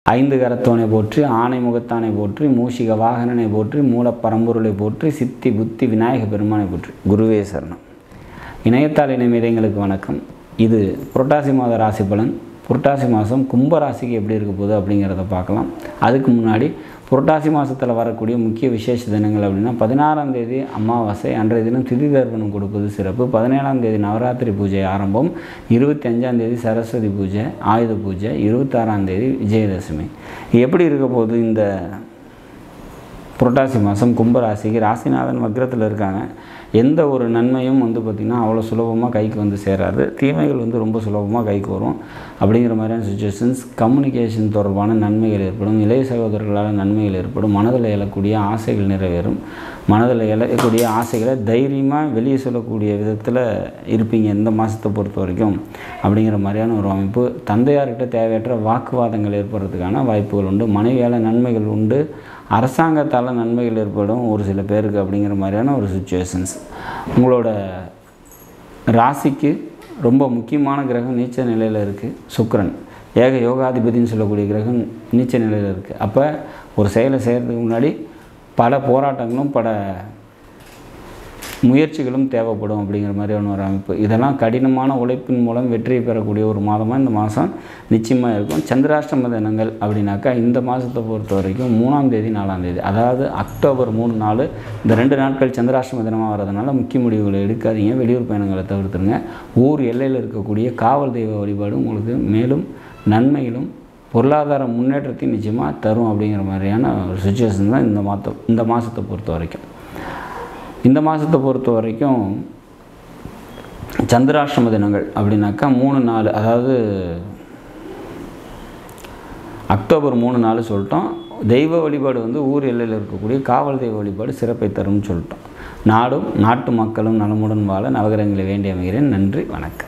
ஐந்து கரத்தோனை போற்றி ஆனை முகத்தானை போற்றி மூஷிக வாகனனை போற்றி மூலப்பரம்பொருளை போற்றி சித்தி புத்தி விநாயக பெருமானை போற்றி குருவே சரணம் இணையத்தாள் இணைமீதங்களுக்கு வணக்கம் இது புரட்டாசி மாத ராசி பலன் புரட்டாசி மாதம் கும்ப ராசிக்கு எப்படி இருக்க போகுது அப்படிங்கிறத பார்க்கலாம் அதுக்கு முன்னாடி புரட்டாசி மாதத்தில் வரக்கூடிய முக்கிய விசேஷ தினங்கள் அப்படின்னா பதினாறாம் தேதி அமாவாசை அன்றைய தினம் திதி தர்ப்பணம் கொடுப்பது சிறப்பு பதினேழாம் தேதி நவராத்திரி பூஜை ஆரம்பம் இருபத்தி அஞ்சாம் தேதி சரஸ்வதி பூஜை ஆயுத பூஜை இருபத்தாறாம் தேதி விஜயதசமி எப்படி இருக்க போகுது இந்த புரட்டாசி மாதம் கும்பராசிக்கு ராசிநாதன் வக்ரத்தில் இருக்காங்க எந்த ஒரு நன்மையும் வந்து பார்த்திங்கன்னா அவ்வளோ சுலபமாக கைக்கு வந்து சேராது தீமைகள் வந்து ரொம்ப சுலபமாக கைக்கு வரும் அப்படிங்கிற மாதிரியான சுச்சுவேஷன்ஸ் கம்யூனிகேஷன் தொடர்பான நன்மைகள் ஏற்படும் இளைய சகோதரர்களால் நன்மைகள் ஏற்படும் மனதில் எழக்கூடிய ஆசைகள் நிறைவேறும் மனதில் எழக்கூடிய ஆசைகளை தைரியமாக வெளியே சொல்லக்கூடிய விதத்தில் இருப்பீங்க இந்த மாதத்தை பொறுத்த வரைக்கும் அப்படிங்கிற மாதிரியான ஒரு அமைப்பு தந்தையார்கிட்ட தேவையற்ற வாக்குவாதங்கள் ஏற்படுறதுக்கான வாய்ப்புகள் உண்டு மனைவியால் நன்மைகள் உண்டு அரசாங்கத்தால் நன்மைகள் ஏற்படும் ஒரு சில பேருக்கு அப்படிங்கிற மாதிரியான ஒரு சுச்சுவேஷன்ஸ் உங்களோட ராசிக்கு ரொம்ப முக்கியமான கிரகம் நீச்ச நிலையில் இருக்குது சுக்கிரன் ஏக யோகாதிபதினு சொல்லக்கூடிய கிரகம் நீச்ச நிலையில் இருக்குது அப்போ ஒரு செயலை செய்கிறதுக்கு முன்னாடி பல போராட்டங்களும் பல முயற்சிகளும் தேவைப்படும் அப்படிங்கிற மாதிரியான ஒரு அமைப்பு இதெல்லாம் கடினமான உழைப்பின் மூலம் வெற்றியை பெறக்கூடிய ஒரு மாதமாக இந்த மாதம் நிச்சயமாக இருக்கும் சந்திராஷ்டம தினங்கள் அப்படின்னாக்கா இந்த மாதத்தை பொறுத்த வரைக்கும் மூணாம் தேதி நாலாம் தேதி அதாவது அக்டோபர் மூணு நாள் இந்த ரெண்டு நாட்கள் சந்திராஷ்டம தினமாக வர்றதுனால முக்கிய முடிவுகளை எடுக்காதீங்க வெளியூர் பயணங்களை தவிர்த்துருங்க ஊர் எல்லையில் இருக்கக்கூடிய காவல் தெய்வ வழிபாடு உங்களுக்கு மேலும் நன்மைகளும் பொருளாதார முன்னேற்றத்தையும் நிச்சயமாக தரும் அப்படிங்கிற மாதிரியான ஒரு சுச்சுவேஷன் தான் இந்த மாதம் இந்த மாதத்தை பொறுத்த வரைக்கும் இந்த மாதத்தை பொறுத்த வரைக்கும் சந்திராஷ்டம தினங்கள் அப்படின்னாக்கா மூணு நாள் அதாவது அக்டோபர் மூணு நாள் சொல்லிட்டோம் தெய்வ வழிபாடு வந்து ஊர் எல்லையில் இருக்கக்கூடிய காவல் தெய்வ வழிபாடு சிறப்பை தரும்னு சொல்லிட்டோம் நாடும் நாட்டு மக்களும் நலமுடன் வாழ நவகிரகங்களை வேண்டி அமைகிறேன் நன்றி வணக்கம்